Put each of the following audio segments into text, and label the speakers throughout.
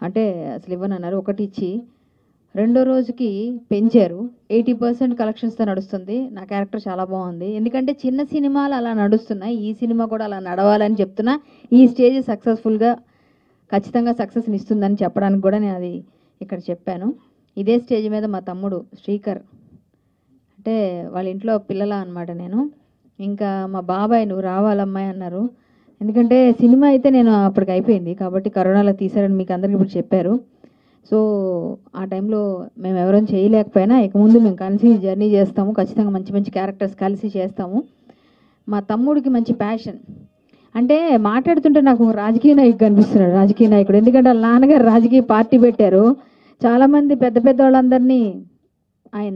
Speaker 1: అంటే అసలు ఇవ్వనన్నారు ఒకటి ఇచ్చి రెండో రోజుకి పెంచారు ఎయిటీ పర్సెంట్ కలెక్షన్స్తో నడుస్తుంది నా క్యారెక్టర్ చాలా బాగుంది ఎందుకంటే చిన్న సినిమాలు అలా నడుస్తున్నాయి ఈ సినిమా కూడా అలా నడవాలని చెప్తున్నా ఈ స్టేజ్ సక్సెస్ఫుల్గా ఖచ్చితంగా సక్సెస్ని ఇస్తుందని చెప్పడానికి కూడా నేను అది ఇక్కడ చెప్పాను ఇదే స్టేజ్ మీద మా తమ్ముడు శ్రీకర్ అంటే వాళ్ళ ఇంట్లో పిల్లల అనమాట నేను ఇంకా మా బాబాయ్ నువ్వు రావాలమ్మాయి అన్నారు ఎందుకంటే సినిమా అయితే నేను అప్పటికి అయిపోయింది కాబట్టి కరోనాలో తీశారని మీకు అందరికీ ఇప్పుడు చెప్పారు సో ఆ టైంలో మేము ఎవరైనా చేయలేకపోయినా ఇక ముందు మేము కలిసి జర్నీ చేస్తాము ఖచ్చితంగా మంచి మంచి క్యారెక్టర్స్ కలిసి చేస్తాము మా తమ్ముడికి మంచి ప్యాషన్ అంటే మాట్లాడుతుంటే నాకు ఒక రాజకీయ నాయకుడు కనిపిస్తున్నాడు రాజకీయ నాయకుడు ఎందుకంటే వాళ్ళ నాన్నగారు రాజకీయ పార్టీ పెట్టారు చాలామంది పెద్ద పెద్ద వాళ్ళందరినీ ఆయన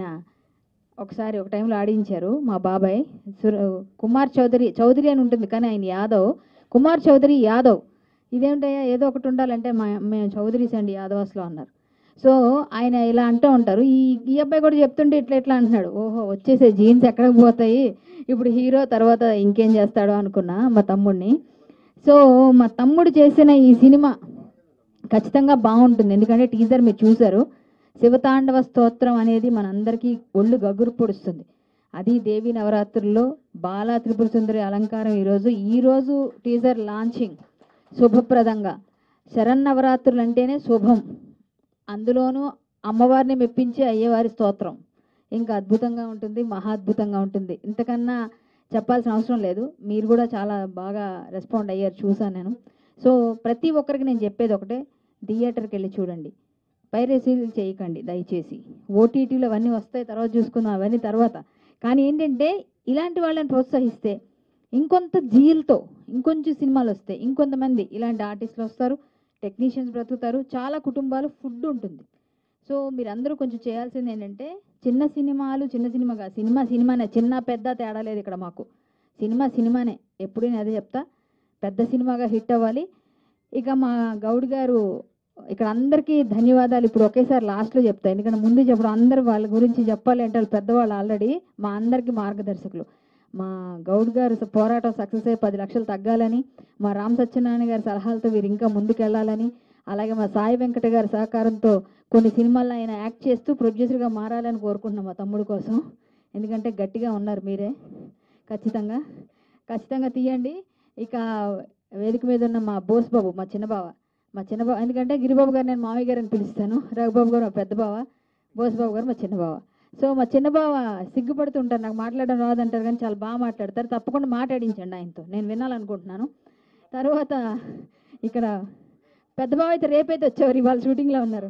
Speaker 1: ఒకసారి ఒక టైంలో ఆడించారు మా బాబాయ్ సుర కుమార్ చౌదరి చౌదరి అని ఉంటుంది కానీ ఆయన యాదవ్ కుమార్ చౌదరి యాదవ్ ఇదేమిటయ్యా ఏదో ఒకటి ఉండాలంటే మా మేము చౌదరీస్ అండి యాదవాస్లో అన్నారు సో ఆయన ఇలా అంటూ ఉంటారు ఈ ఈ అబ్బాయి కూడా చెప్తుంటే ఇట్లా ఇట్లా అంటున్నాడు ఓహో వచ్చేసే జీన్స్ ఎక్కడికి పోతాయి ఇప్పుడు హీరో తర్వాత ఇంకేం చేస్తాడో అనుకున్నా మా తమ్ముడిని సో మా తమ్ముడు చేసిన ఈ సినిమా ఖచ్చితంగా బాగుంటుంది ఎందుకంటే టీజర్ మీరు చూశారు శివతాండవ స్తోత్రం అనేది మనందరికీ ఒళ్ళు గగురు పొడుస్తుంది అది దేవి నవరాత్రుల్లో బాలా త్రిపుర సుందరి అలంకారం ఈరోజు ఈరోజు టీజర్ లాంచింగ్ శుభప్రదంగా శరన్నవరాత్రులు అంటేనే శుభం అందులోనూ అమ్మవారిని మెప్పించే అయ్యవారి స్తోత్రం ఇంకా అద్భుతంగా ఉంటుంది మహా అద్భుతంగా ఉంటుంది ఇంతకన్నా చెప్పాల్సిన అవసరం లేదు మీరు కూడా చాలా బాగా రెస్పాండ్ అయ్యారు చూసాను నేను సో ప్రతి ఒక్కరికి నేను చెప్పేది ఒకటే థియేటర్కి వెళ్ళి చూడండి పైరసీలు చేయకండి దయచేసి ఓటీటీలు అవన్నీ వస్తాయి తర్వాత చూసుకుందాం అవన్నీ తర్వాత కానీ ఏంటంటే ఇలాంటి వాళ్ళని ప్రోత్సహిస్తే ఇంకొంత జీల్తో ఇంకొంచెం సినిమాలు వస్తాయి ఇంకొంతమంది ఇలాంటి ఆర్టిస్టులు వస్తారు టెక్నీషియన్స్ బ్రతుకుతారు చాలా కుటుంబాలు ఫుడ్ ఉంటుంది సో మీరందరూ కొంచెం చేయాల్సింది ఏంటంటే చిన్న సినిమాలు చిన్న సినిమాగా సినిమా సినిమానే చిన్న పెద్ద తేడా లేదు ఇక్కడ మాకు సినిమా సినిమానే ఎప్పుడు నేను అదే చెప్తా పెద్ద సినిమాగా హిట్ అవ్వాలి ఇక మా గౌడ్ గారు ఇక్కడ అందరికీ ధన్యవాదాలు ఇప్పుడు ఒకేసారి లాస్ట్లో చెప్తా ఎందుకంటే ముందు చెప్పడం అందరు వాళ్ళ గురించి చెప్పాలి అంటే వాళ్ళు పెద్దవాళ్ళు ఆల్రెడీ మా అందరికీ మార్గదర్శకులు మా గౌడ్ గారు స- పోరాటం సక్సెస్ అయ్యి పది లక్షలు తగ్గాలని మా రామ్ సత్యనారాయణ గారి సలహాలతో వీరు ఇంకా ముందుకెళ్ళాలని అలాగే మా సాయి వెంకట గారి సహకారంతో కొన్ని సినిమాల్లో ఆయన యాక్ట్ చేస్తూ ప్రొడ్యూసర్గా మారాలని కోరుకుంటున్నాం మా తమ్ముడు కోసం ఎందుకంటే గట్టిగా ఉన్నారు మీరే ఖచ్చితంగా ఖచ్చితంగా తీయండి ఇక వేదిక మీద ఉన్న మా బోస్ బాబు మా చిన్నబావ మా చిన్నబావ ఎందుకంటే గిరిబాబు గారు నేను మామయ్య గారు అని పిలుస్తాను రఘుబాబు గారు మా పెద్ద బావ బోస్ బాబు గారు మా చిన్నబావ సో మా చిన్నబావ సిగ్గుపడుతుంటారు నాకు మాట్లాడడం రాదంటారు కానీ చాలా బాగా మాట్లాడతారు తప్పకుండా మాట్లాడించండి ఆయనతో నేను వినాలనుకుంటున్నాను తర్వాత ఇక్కడ పెద్ద బావ అయితే రేపైతే వచ్చేవారు ఇవాళ షూటింగ్లో ఉన్నారు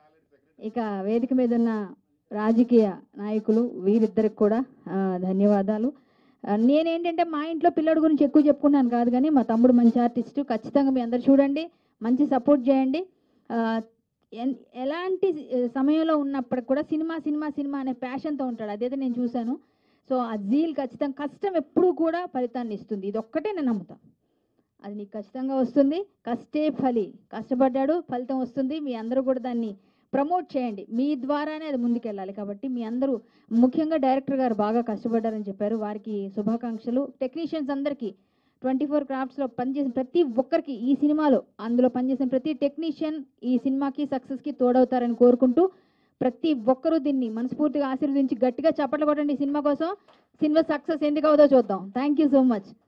Speaker 1: ఇక వేదిక మీద ఉన్న రాజకీయ నాయకులు వీరిద్దరికి కూడా ఆ, ధన్యవాదాలు ఆ, నేనేంటంటే మా ఇంట్లో పిల్లడి గురించి ఎక్కువ చెప్పుకున్నాను కాదు కానీ మా తమ్ముడు మంచి ఆర్టిస్టు ఖచ్చితంగా మీ అందరు చూడండి మంచి సపోర్ట్ చేయండి ఆ, ఎన్- ఎలాంటి ఆ, సమయంలో ఉన్నప్పటికి కూడా సినిమా సినిమా సినిమా అనే ప్యాషన్తో ఉంటాడు అదైతే నేను చూశాను సో ఆ జీల్ ఖచ్చితంగా కష్టం ఎప్పుడూ కూడా ఫలితాన్ని ఇస్తుంది ఇది ఒక్కటే నేను నమ్ముతాను అది నీకు ఖచ్చితంగా వస్తుంది కష్టే ఫలి కష్టపడ్డాడు ఫలితం వస్తుంది మీ అందరూ కూడా దాన్ని ప్రమోట్ చేయండి మీ ద్వారానే అది ముందుకెళ్ళాలి కాబట్టి మీ అందరూ ముఖ్యంగా డైరెక్టర్ గారు బాగా కష్టపడ్డారని చెప్పారు వారికి శుభాకాంక్షలు టెక్నీషియన్స్ అందరికీ ట్వంటీ ఫోర్ క్రాఫ్ట్స్లో పనిచేసిన ప్రతి ఒక్కరికి ఈ సినిమాలో అందులో పనిచేసిన ప్రతి టెక్నీషియన్ ఈ సినిమాకి సక్సెస్కి తోడవుతారని కోరుకుంటూ ప్రతి ఒక్కరూ దీన్ని మనస్ఫూర్తిగా ఆశీర్వదించి గట్టిగా చప్పట్లు కొట్టండి ఈ సినిమా కోసం సినిమా సక్సెస్ ఎందుకు అవుదో చూద్దాం థ్యాంక్ యూ సో మచ్